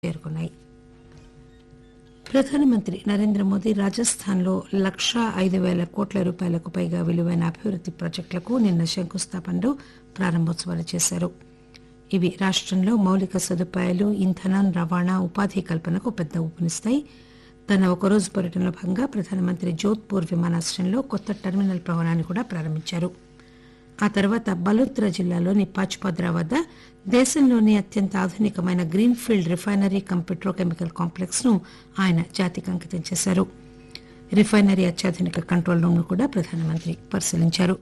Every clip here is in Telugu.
చేరుకున్నాయి ప్రధానమంత్రి నరేంద్ర మోదీ రాజస్థాన్లో లక్షా ఐదు పేల కోట్ల రూపాయలకు పైగా విలువైన అభివృద్ది ప్రాజెక్టులకు నిన్న శంకుస్థాపనలు ప్రారంభోత్సవాలు చేశారు ఇవి రాష్టంలో మౌలిక సదుపాయాలు ఇంధనం రవాణా ఉపాధి కల్పనకు పెద్ద ఊపునిస్తాయి తన ఒకరోజు పర్యటనలో భాగంగా ప్రధానమంత్రి జోధ్పూర్ విమానాశ్రయంలో కొత్త టెర్మినల్ భవనాన్ని కూడా ప్రారంభించారు ఆ తర్వాత బలోత్రా జిల్లాలోని పాచ్పద్రా వద్ద దేశంలోనే అత్యంత ఆధునికమైన green field refinery cum petrochemical complex ను ఆయన జాతికి అంకితం చేశారు రిఫైనరీ అత్యాధునిక కంట్రోల్ రూమ్ ను కూడా ప్రధానమంత్రి పరిశీలించారు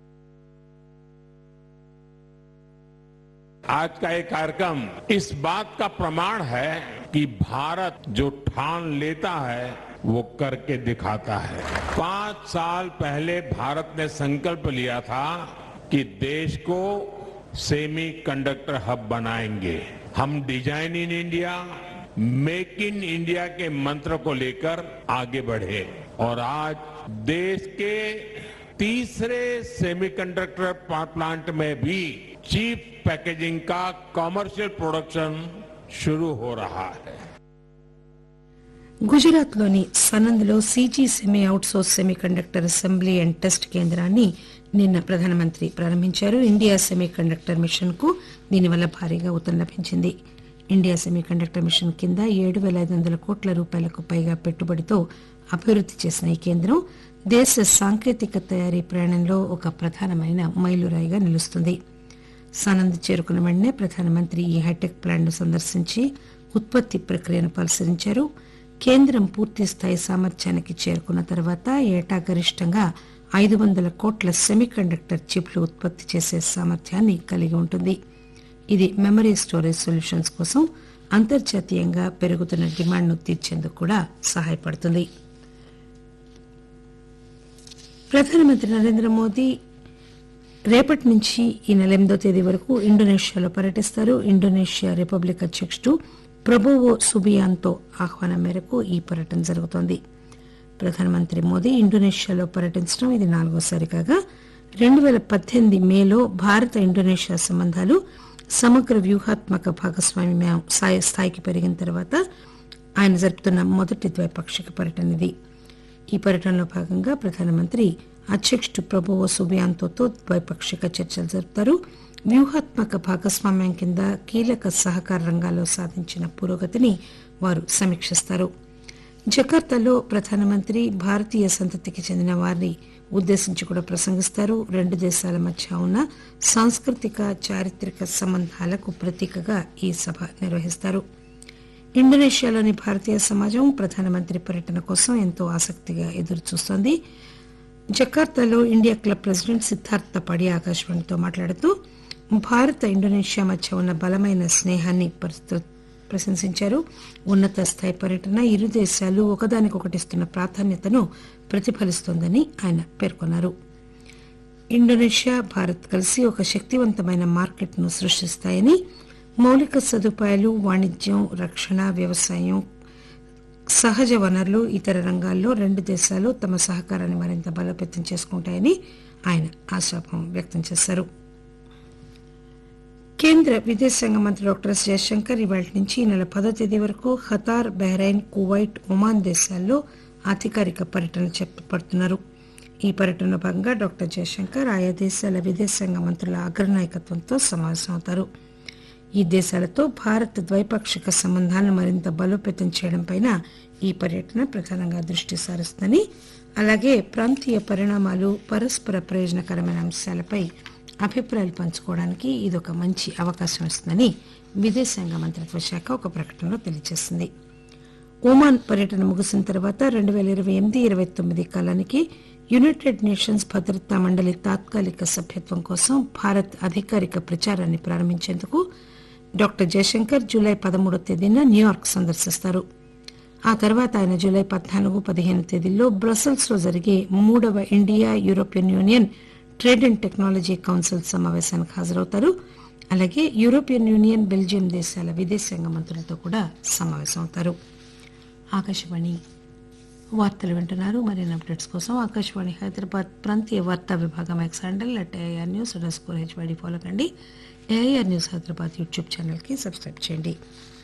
आज का ये कार्यक्रम इस बात का प्रमाण है कि भारत जो ठान लेता है वो करके दिखाता है पांच साल पहले भारत ने संकल्प लिया था कि देश को सेमी कंडक्टर हब बनाएंगे हम design in India make in India के मंत्र को लेकर आगे बढ़े और आज देश के तीसरे सेमीकंडक्टर प्लांट में भी चीप पैकेजिंग का कमर्शियल प्रोडक्शन शुरू हो रहा है గుజరాత్ లోని సనంద్లో CG semi outsource semiconductor assembly and test కేంద్రాన్ని నిన్న ప్రధానమంత్రి ప్రారంభించారు ఇండియా సెమీ కండక్టర్ మిషన్ కు దీనివల్ల భారీగా ఊతం లభించింది ఇండియా సెమీ కండక్టర్ మిషన్ కింద ఏడు పేల ఐదు వందల కోట్ల రూపాయలకు పైగా పెట్టుబడితో అభివృద్ది చేసిన ఈ కేంద్రం దేశ సాంకేతిక తయారీ ప్రయాణంలో ఒక ప్రధానమైన మైలురాయిగా నిలుస్తుంది సనంద్ చేరుకున్న వెంటనే ప్రధానమంత్రి ఈ హైటెక్ ప్లాంట్ ను సందర్శించి ఉత్పత్తి ప్రక్రియను పరిశీలించారు కేంద్రం పూర్తి స్థాయి సామర్థ్యానికి చేరుకున్న తర్వాత ఏటా గరిష్టంగా ఐదు వందల కోట్ల సెమీకండక్టర్ చిప్లు ఉత్పత్తి చేసే సామర్థ్యాన్ని కలిగి ఉంటుంది ఇది మెమరీ స్టోరేజ్ సొల్యూషన్స్ కోసం అంతర్జాతీయంగా పెరుగుతున్న డిమాండ్ను తీర్చేందుకు కూడా సహాయపడుతుంది ప్రధానమంత్రి నరేంద్ర మోదీ రేపటి నుంచి ఈ నెల ఎనిమిదో తేదీ వరకు ఇండోనేషియాలో పర్యటిస్తారు ఇండోనేషియా రిపబ్లిక్ అధ్యకుడు ప్రబోవో సుబియాంతో ఆహ్వానం మేరకు ఈ పర్యటన జరుగుతోంది ప్రధానమంత్రి మోదీ ఇండోనేషియాలో పర్యటించడం ఇది నాలుగోసారి కాగా రెండు పేల పద్దెనిమిది మేలో భారత ఇండోనేషియా సంబంధాలు సమగ్ర వ్యూహాత్మక భాగస్వామ్యం స్థాయి- స్థాయికి పెరిగిన తర్వాత ఆయన జరుపుతున్న మొదటి ద్వైపాక్షిక పర్యటన ఇది ఈ పర్యటనలో భాగంగా ప్రధానమంత్రి అధ్యకుడు ప్రభువో సుబియాంతోతో ద్వైపాక్షిక చర్చలు జరుపుతారు వ్యూహాత్మక భాగస్వామ్యం కింద కీలక సహకార రంగాల్లో సాధించిన పురోగతిని వారు సమీక్షిస్తారు జకార్తాలో ప్రధానమంత్రి భారతీయ సంతతికి చెందిన వారిని ఉద్దేశించి కూడా ప్రసంగిస్తారు రెండు దేశాల మధ్య ఉన్న సాంస్కృతిక చారిత్రక సంబంధాలకు ప్రతీకగా ఈ సభ నిర్వహిస్తారు ఇండోనేషియాలోని భారతీయ సమాజం ప్రధానమంత్రి పర్యటన కోసం ఎంతో ఆసక్తిగా ఎదురుచూస్తోంది జకార్తాలో ఇండియా క్లబ్ ప్రెసిడెంట్ సిద్ధార్థ పడి ఆకాశవాణితో మాట్లాడుతూ భారత ఇండోనేషియా మధ్య ఉన్న బలమైన స్నేహాన్ని ప్రస్తు- ప్రశంసించారు ఉన్నత స్థాయి పర్యటన ఇరు దేశాలు ఒకదానికొకటి ఇస్తున్న ప్రాధాన్యతను ప్రతిఫలిస్తోందని ఆయన పేర్కొన్నారు ఇండోనేషియా భారత్ కలిసి ఒక శక్తివంతమైన మార్కెట్ను సృష్టిస్తాయని మౌలిక సదుపాయాలు వాణిజ్యం రక్షణ వ్యవసాయం సహజ వనరులు ఇతర రంగాల్లో రెండు దేశాలు తమ సహకారాన్ని మరింత బలోపేతం చేసుకుంటాయని ఆయన ఆశాభావం వ్యక్తం చేశారు కేంద్ర విదేశాంగ మంత్రి డాక్టర్ ఎస్ జయశంకర్ ఇవాళ నుంచి ఈ నెల పదో తేదీ వరకు ఖతార్ బహ్రెయిన్ కువైట్ ఒమాన్ దేశాల్లో అధికారిక పర్యటన చేపడుతున్నారు ఈ పర్యటనలో భాగంగా డాక్టర్ జయశంకర్ ఆయా దేశాల విదేశాంగ మంత్రుల అగ్రనాయకత్వంతో సమావేశమవుతారు ఈ దేశాలతో భారత్ ద్వైపాక్షిక సంబంధాలను మరింత బలోపేతం చేయడంపై ఈ పర్యటన ప్రధానంగా దృష్టి సారిస్తుందని అలాగే ప్రాంతీయ పరిణామాలు పరస్పర ప్రయోజనకరమైన అంశాలపై అభిప్రాయాలు పంచుకోవడానికి ఇదొక మంచి అవకాశం ఇస్తుందని విదేశాంగ మంత్రిత్వ శాఖ ఒక ప్రకటనలో తెలియజేసింది ఒమాన్ పర్యటన ముగిసిన తర్వాత రెండు పేల ఇరవై ఎనిమిది ఇరవై తొమ్మిది కాలానికి యునైటెడ్ నేషన్స్ భద్రతా మండలి తాత్కాలిక సభ్యత్వం కోసం భారత్ అధికారిక ప్రచారాన్ని ప్రారంభించేందుకు డాక్టర్ జయశంకర్ జూలై పదమూడో తేదీన న్యూయార్క్ సందర్శిస్తారు ఆ తర్వాత ఆయన జూలై పద్నాలుగు పదిహేను తేదీల్లో బ్రసెల్స్ లో జరిగే మూడవ India European Union trade and technology council సమావేశానికి హాజరవుతారు అలాగే యూరోపియన్ యూనియన్ బెల్జియం దేశాల విదేశాంగ మంత్రులతో కూడా సమావేశమవుతారు ఆకాశవాణి వార్తలు వింటున్నారు మరిన్ని అప్డేట్స్ కోసం ఆకాశవాణి హైదరాబాద్ ప్రాంతీయ వార్తా విభాగం X handle at AIR news underscore HYD follow కండి ఏఐఆర్ న్యూస్ హైదరాబాద్ యూట్యూబ్ ఛానల్కి సబ్స్క్రైబ్ చేయండి